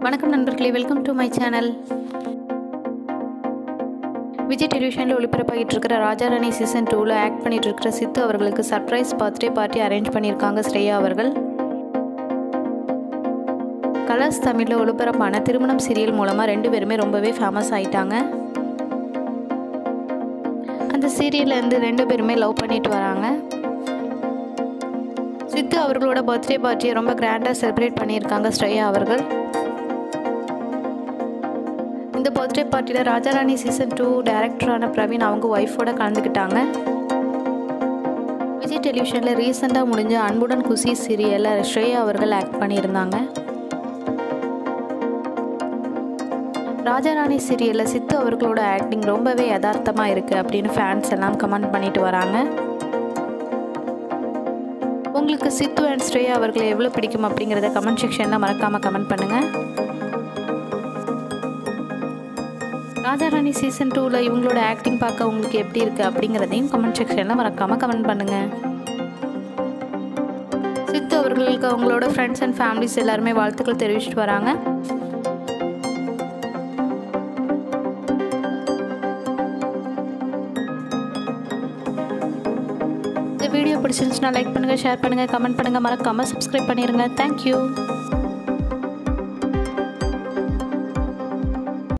வணக்கம் நண்பர்களே welcome to my channel Vijay டெலிவிஷனில் ஒளிபரப்பாகிட்டு இருக்கிற ராஜாராணி சீசன் டூவில் ஆக்ட் பண்ணிட்டு இருக்கிற சித்து அவர்களுக்கு சர்ப்ரைஸ் பர்த்டே பார்ட்டி அரேஞ்ச் பண்ணியிருக்காங்க ஸ்ரேயா அவர்கள் கலர்ஸ் தமிழில் ஒளிபரப்பான திருமணம் சீரியல் மூலமாக ரெண்டு பேருமே ரொம்பவே ஃபேமஸ் ஆயிட்டாங்க அந்த சீரியல்ல இருந்து ரெண்டு பேருமே லவ் பண்ணிட்டு வராங்க சித்து அவர்களோட பர்த்டே பார்ட்டியை ரொம்ப கிராண்டாக செலிப்ரேட் பண்ணியிருக்காங்க ஸ்ரேயா அவர்கள் இந்த பர்த்டே பார்ட்டியில் ராஜாராணி சீசன் டூ டைரக்டரான பிரவீன் அவங்க ஒய்ஃபோட கலந்துக்கிட்டாங்க விஜய் டெலிவிஷனில் ரீசெண்டாக முடிஞ்ச அன்புடன் குசி சீரியலில் ஸ்ரேயா அவர்கள் ஆக்ட் பண்ணியிருந்தாங்க ராஜாராணி சீரியலில் சித்து அவர்களோட ஆக்டிங் ரொம்பவே யதார்த்தமாக இருக்குது அப்படின்னு ஃபேன்ஸ் எல்லாம் கமெண்ட் பண்ணிட்டு வராங்க உங்களுக்கு சித்து அண்ட் ஸ்ரேயா அவர்களை எவ்வளோ பிடிக்கும் அப்படிங்கிறத கமெண்ட் செக்ஷனில் மறக்காமல் கமெண்ட் பண்ணுங்கள் ராஜாராணி சீசன் டூவில் இவங்களோட ஆக்டிங் பார்க்க உங்களுக்கு எப்படி இருக்குது அப்படிங்கிறதையும் கமெண்ட் செக்ஷனில் மறக்காமல் கமெண்ட் பண்ணுங்கள் சித்து அவர்களுக்கு அவங்களோட ஃப்ரெண்ட்ஸ் அண்ட் ஃபேமிலிஸ் எல்லாருமே வாழ்த்துக்கள் தெரிவிச்சிட்டு வராங்க இந்த வீடியோ பிடிச்சிருந்துச்சுன்னா லைக் பண்ணுங்கள் ஷேர் பண்ணுங்கள் கமெண்ட் பண்ணுங்கள் மறக்காமல் சப்ஸ்கிரைப் பண்ணிடுங்க தேங்க்யூ